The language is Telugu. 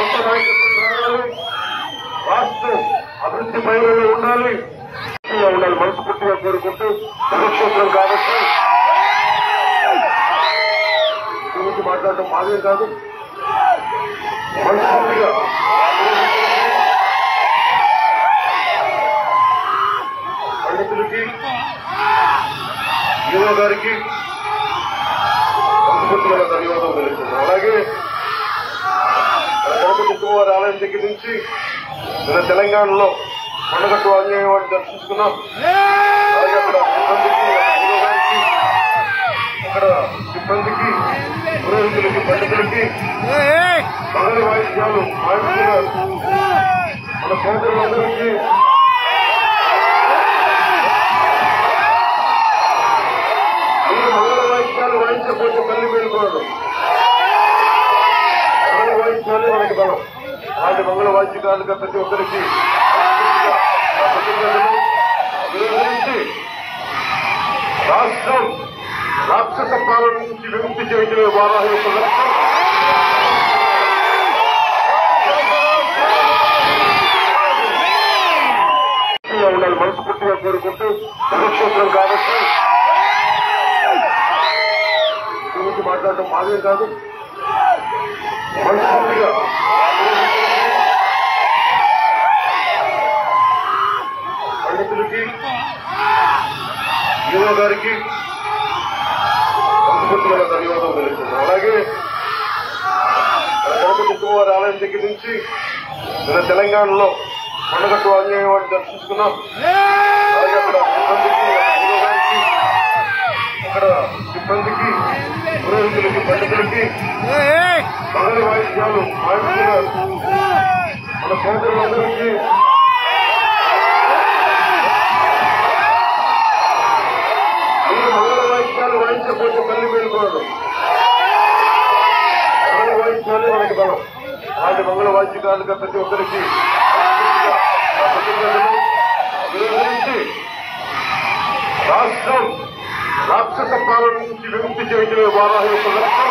కొత్త నాయకత్వం రావాలి రాష్ట్రం అభివృద్ధి పైన ఉండాలి పూర్తిగా ఉండాలి మనస్ఫూర్తిగా కోరుకుంటూ కురుక్షేత్రం కాబట్టి గురించి మాట్లాడటం మాదే కాదు మనస్ఫూర్తిగా పండితులకి యువ గారికి మనస్ఫూర్తిగా ధన్యవాదాలు తెలుస్తున్నాం అలాగే గణపతి కుమార్ ఆలయం దగ్గర నుంచి మన తెలంగాణలో కొండగట్టు ఆంజనేయ వాడిని దర్శించుకున్నాం అలాగే అక్కడ సిబ్బందికి యువ గారికి అక్కడ సిబ్బందికి పురోహితులకి పండితులకి మంగళ వాయిద్యాలు వాయిస్తున్నారు మన సోదరులందరికీ మీరు మంగళ వాయిద్యాలు వాయించకపోతే మళ్ళీ మేలుకోవడం మంగళ వాయిద్యాలే మనకి బలం అలాంటి మంగళ వాయిద్యకాలుగా ప్రతి ఒక్కరికి విరోధించి రాష్ట్రం రాక్షస పాలన నుంచి విముక్తి చేయడమే వారాహి యొక్క లక్ష్యం పూర్తిగా ఉండాలి మనస్ఫూర్తిగా కోరుకుంటూ కురుక్షేత్రం కాబట్టి గురించి మాట్లాడటం మాదే కాదు మనస్ఫూర్తిగా పండితులకి యువ గారికి మనస్ఫూర్తిగా ధన్యవాదాలు తెలుస్తున్నాం అలాగే గణపతి కుమార్ ఆలయం దగ్గర నుంచి మన తెలంగాణలో కొండగట్టు ఆంజనేయ వాడిని దర్శించుకున్నాం అలాగే అక్కడ సిబ్బందికి యువ గారికి అక్కడ సిబ్బందికి పురోహితులకి పండితులకి మంగళ వాయిద్యాలు వాయిస్తున్నారు మన సోదరులందరికీ మీరు మంగళ వాయిద్యాలు వాయించకపోతే మళ్ళీ మేలుకోవడం మంగళ వాయిద్యాలే మనకి బలం అలాంటి మంగళ వాయిద్యకాలుగా ప్రతి ఒక్కరికి విరోధించి రాష్ట్రం రాక్షస పాలన నుంచి విముక్తి చేయడమే వారాహి యొక్క లక్ష్యం